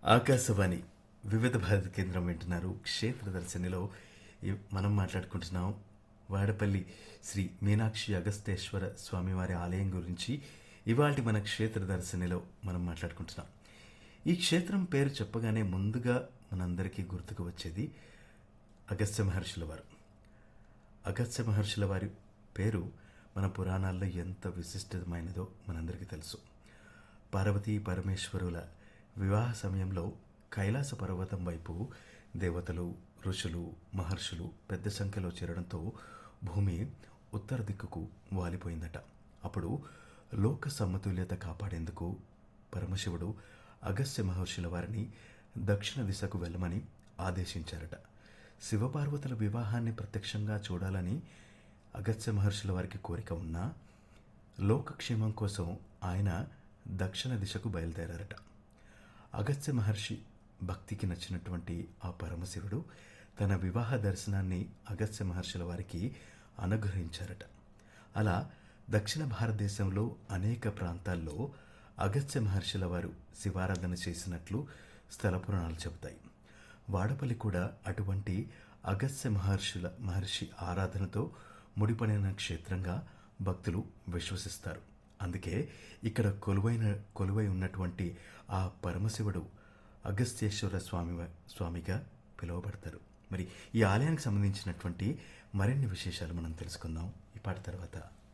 ఆకాశవాణి వివిధ భారత కేంద్రం వింటున్నారు క్షేత్ర దర్శనిలో ఈ- మనం మాట్లాడుకుంటున్నాం వాడపల్లి శ్రీ మీనాక్షి అగస్తేశ్వర స్వామివారి ఆలయం గురించి ఇవాళ మన క్షేత్ర దర్శనిలో మనం మాట్లాడుకుంటున్నాం ఈ క్షేత్రం పేరు చెప్పగానే ముందుగా మనందరికీ గుర్తుకు వచ్చేది అగస్త్య మహర్షుల వారు అగస్త్య మహర్షుల వారి పేరు మన పురాణాల్లో ఎంత విశిష్టమైనదో మనందరికీ తెలుసు పార్వతీ పరమేశ్వరుల వివాహ సమయంలో కైలాస పర్వతం వైపు దేవతలు ఋషులు మహర్షులు పెద్ద సంఖ్యలో చేరడంతో భూమి ఉత్తర దిక్కుకు వాలిపోయిందట అప్పుడు లోక సమతుల్యత కాపాడేందుకు పరమశివుడు అగస్త్య మహర్షుల వారిని దక్షిణ దిశకు వెళ్ళమని ఆదేశించారట శివపార్వతుల వివాహాన్ని ప్రత్యక్షంగా చూడాలని అగస్త్య మహర్షుల వారికి కోరిక ఉన్నా లోకక్షేమం కోసం ఆయన దక్షిణ దిశకు బయలుదేరారట అగస్త్య మహర్షి భక్తికి నచ్చినటువంటి ఆ పరమశివుడు తన వివాహ దర్శనాన్ని అగస్త్య మహర్షుల వారికి అనుగ్రహించారట అలా దక్షిణ భారతదేశంలో అనేక ప్రాంతాల్లో అగస్త్య మహర్షుల వారు శివారాధన చేసినట్లు స్థల పురాణాలు చెబుతాయి వాడపల్లి కూడా అటువంటి అగస్త్య మహర్షుల మహర్షి ఆరాధనతో ముడిపడిన క్షేత్రంగా భక్తులు విశ్వసిస్తారు అందుకే ఇక్కడ కొలువైన కొలువై ఉన్నటువంటి ఆ పరమశివుడు అగస్త్యేశ్వర స్వామి స్వామిగా పిలువబడతారు మరి ఈ ఆలయానికి సంబంధించినటువంటి మరిన్ని విశేషాలు మనం తెలుసుకుందాం ఈ పాట తర్వాత